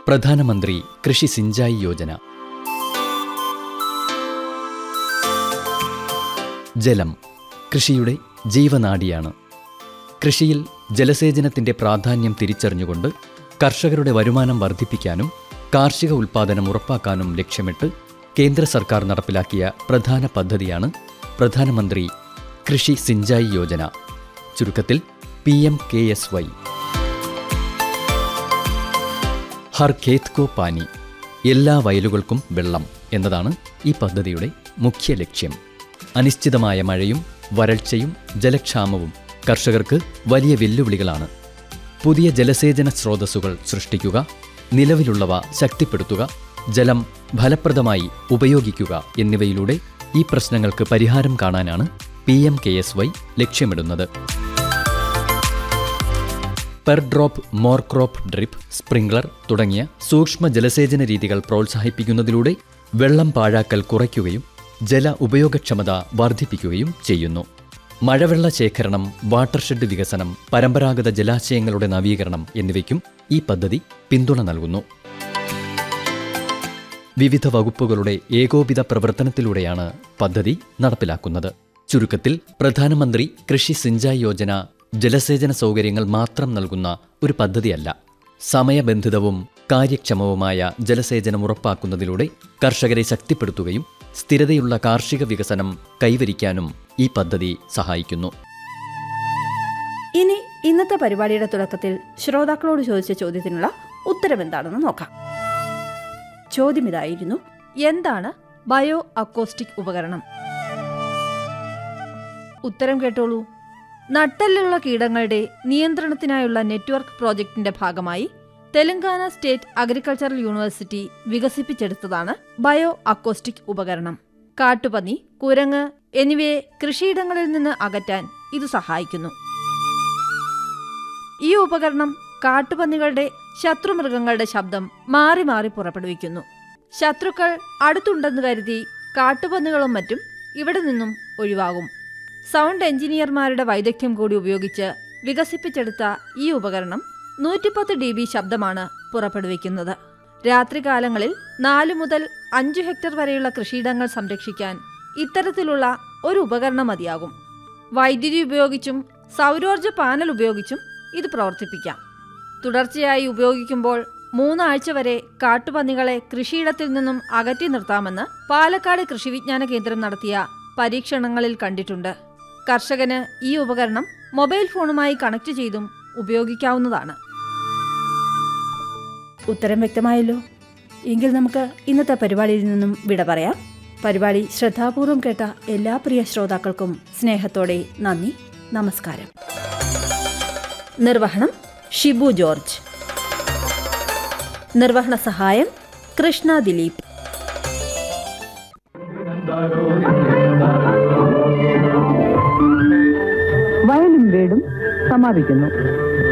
പ്രധാനമന്ത്രി കൃഷി സിഞ്ചായി യോജന ജലം കൃഷിയുടെ ജീവനാഡിയാണ് കൃഷിയിൽ ജലസേചനത്തിന്റെ പ്രാധാന്യം തിരിച്ചറിഞ്ഞുകൊണ്ട് കർഷകരുടെ വരുമാനം വർദ്ധിപ്പിക്കാനും കാർഷിക ഉൽപ്പാദനം ഉറപ്പാക്കാനും ലക്ഷ്യമിട്ട് കേന്ദ്ര സർക്കാർ നടപ്പിലാക്കിയ പ്രധാന പദ്ധതിയാണ് പ്രധാനമന്ത്രി കൃഷി സിഞ്ചായി യോജന ചുരുക്കത്തിൽ P M K S Y ഹർ ഖേത് കോ പാനി എല്ലാ വയലുകൾക്കും വെള്ളം എന്നതാണ് ഈ പദ്ധതിയുടെ മുഖ്യ ലക്ഷ്യം അനിശ്ചിതമായ മഴയും വരൾച്ചയും ജലക്ഷാമവും കർഷകർക്ക് വലിയ വെല്ലുവിളികളാണ് പുതിയ ജലസേചന സ്രോതസ്സുകൾ സൃഷ്ടിക്കുക നിലവിലുള്ളവ ശക്തിപ്പെടുത്തുക ജലം ഫലപ്രദമായി ഉപയോഗിക്കുക എന്നിവയിലൂടെ ഈ പ്രശ്നങ്ങൾക്ക് പരിഹാരം കാണാനാണ് P M K S Y ലക്ഷ്യമിടുന്നത് per drop more crop drip sprinkler തുടങ്ങിയ സൂക്ഷ്മ ജലസേചന രീതികൾ പ്രോത്സാഹിപ്പിക്കുന്നതിലൂടെ വെള്ളം പാഴാക്കൽ കുറയ്ക്കുകയും ജല ഉപയോഗക്ഷമത വർദ്ധിപ്പിക്കുകയും ചെയ്യുന്നു മഴവെള്ള ശേഖരണം വാട്ടർഷെഡ് വികസനം പരമ്പരാഗത ജലാശയങ്ങളുടെ നവീകരണം എന്നിവയ്ക്കും ഈ പദ്ധതി പിന്തുണ നൽകുന്നു വിവിധ വകുപ്പുകളുടെ ഏകോപിത പ്രവർത്തനത്തിലൂടെയാണ് പദ്ധതി നടപ്പിലാക്കുന്നത് ചുരുക്കത്തിൽ പ്രധാനമന്ത്രി കൃഷി സിഞ്ചായ് യോജന ജലസേചന സൗകര്യങ്ങൾ മാത്രം നൽകുന്ന ഒരു പദ്ധതിയല്ല സമയബന്ധിതവും കാര്യക്ഷമവുമായ ജലസേചനം ഉറപ്പാക്കുന്നതിലൂടെ കർഷകരെ ശക്തിപ്പെടുത്തുകയും സ്ഥിരതയുള്ള കാർഷിക വികസനം കൈവരിക്കാനും ഈ പദ്ധതി സഹായിക്കുന്നു ഇനി ഇന്നത്തെ പരിപാടിയുടെ തുടക്കത്തിൽ ശ്രോതാക്കളോട് ചോദിച്ച ചോദ്യത്തിനുള്ള ഉത്തരം എന്താണെന്ന് നോക്കാം ചോദ്യം ഇതായിരുന്നു എന്താണ് ബയോ അക്കോസ്റ്റിക് ഉപകരണം ഉത്തരം കേട്ടോളൂ നട്ടലിലുള്ള കീടങ്ങളുടെ നിയന്ത്രണത്തിനായുള്ള നെറ്റ്വർക്ക് പ്രോജക്ടിന്റെ ഭാഗമായി തെലങ്കാന സ്റ്റേറ്റ് അഗ്രികൾച്ചറൽ യൂണിവേഴ്സിറ്റി വികസിപ്പിച്ചെടുത്തതാണ് ബയോ അക്കോസ്റ്റിക് ഉപകരണം കാട്ടുപന്നി കുരങ്ങ് എന്നിവയെ കൃഷിയിടങ്ങളിൽ നിന്ന് അകറ്റാൻ ഇത് സഹായിക്കുന്നു ഈ ഉപകരണം കാട്ടുപന്നികളുടെ ശത്രുമൃഗങ്ങളുടെ ശബ്ദം മാറി മാറി പുറപ്പെടുവിക്കുന്നു ശത്രുക്കൾ അടുത്തുണ്ടെന്ന് കരുതി കാട്ടുപന്നികളും മറ്റും ഇവിടെ നിന്നും ഒഴിവാകും സൗണ്ട് എഞ്ചിനീയർമാരുടെ വൈദഗ്ധ്യം കൂടി ഉപയോഗിച്ച് വികസിപ്പിച്ചെടുത്ത ഈ ഉപകരണം നൂറ്റിപ്പത്ത് ഡി ബി ശബ്ദമാണ് പുറപ്പെടുവിക്കുന്നത് രാത്രികാലങ്ങളിൽ നാലു മുതൽ അഞ്ചു ഹെക്ടർ വരെയുള്ള കൃഷിയിടങ്ങൾ സംരക്ഷിക്കാൻ ഇത്തരത്തിലുള്ള ഒരു ഉപകരണം മതിയാകും വൈദ്യുതി ഉപയോഗിച്ചും സൗരോർജ്ജ പാനൽ ഉപയോഗിച്ചും ഇത് പ്രവർത്തിപ്പിക്കാം തുടർച്ചയായി ഉപയോഗിക്കുമ്പോൾ മൂന്നാഴ്ച വരെ കാട്ടുപന്നികളെ കൃഷിയിടത്തിൽ നിന്നും അകറ്റി നിർത്താമെന്ന് പാലക്കാട് കൃഷിവിജ്ഞാന കേന്ദ്രം നടത്തിയ പരീക്ഷണങ്ങളിൽ കണ്ടിട്ടുണ്ട് കർഷകന് ഈ ഉപകരണം മൊബൈൽ ഫോണുമായി കണക്ട് ചെയ്തും ഉപയോഗിക്കാവുന്നതാണ് ഉത്തരം വ്യക്തമായല്ലോ എങ്കിൽ നമുക്ക് ഇന്നത്തെ പരിപാടിയിൽ നിന്നും വിട പറയാം പരിപാടി ശ്രദ്ധാപൂർവം കേട്ട എല്ലാ പ്രിയ ശ്രോതാക്കൾക്കും സ്നേഹത്തോടെ നന്ദി നമസ്കാരം നിർവഹണം ഷിബു ജോർജ് നിർവഹണ സഹായം കൃഷ്ണ ദിലീപ് വയലും വീടും സമാപിക്കുന്നു